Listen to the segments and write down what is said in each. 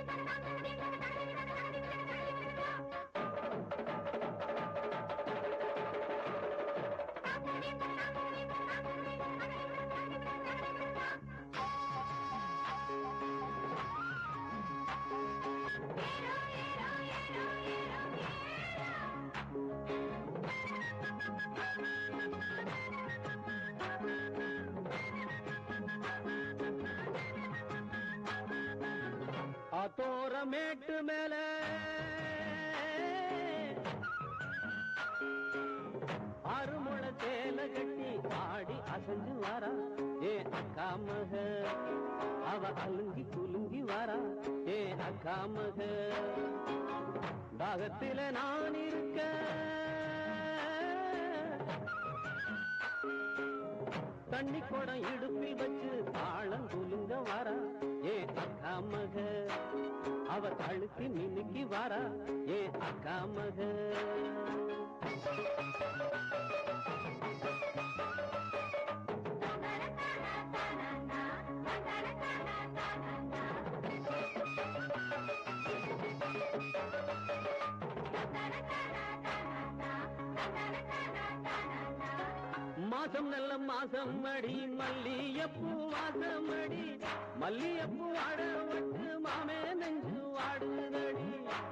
ஆத்தோர மேட்டு மேல அருமுள சேல கட்டி ஆடி அசைஞ்சு வாரா ஏ அக்கா மக அவ அலுங்கி குலுங்கி வாரா ஏ அக்கா மக தாகத்தில நான் இருக்க தண்ணி குடம் இடுப்பில் வச்சு தாளம் குலுங்க வாரா ஏ அக்கா மக அவ தழுத்தி மினுக்கி வாரா ஏ அக்கா மக மாசம் நல்ல மாசம் அடி மல்லியப்பூ வாசம் அடி மல்லியப்பூ ஆட வட்டு மாமே நெஞ்சு வாடுதடி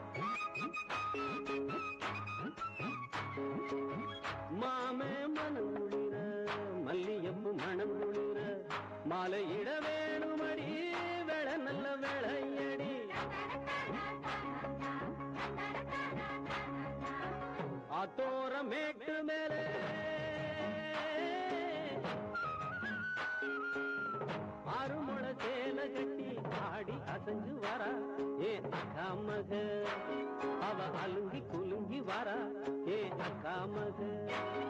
மாமே மனம் குளிர மல்லியப்பு மனம் குளிர மாலையிட வேணுமடி வேள நல்ல வேளையடி ஆத்தோர மேட்டு மேலே ஆறுமுள சேல கட்டி ஆடி அசைஞ்சு வரா ஏ அக்கா மக அவ அலுங்கி குலுங்கி வரா ஏ அக்கா மக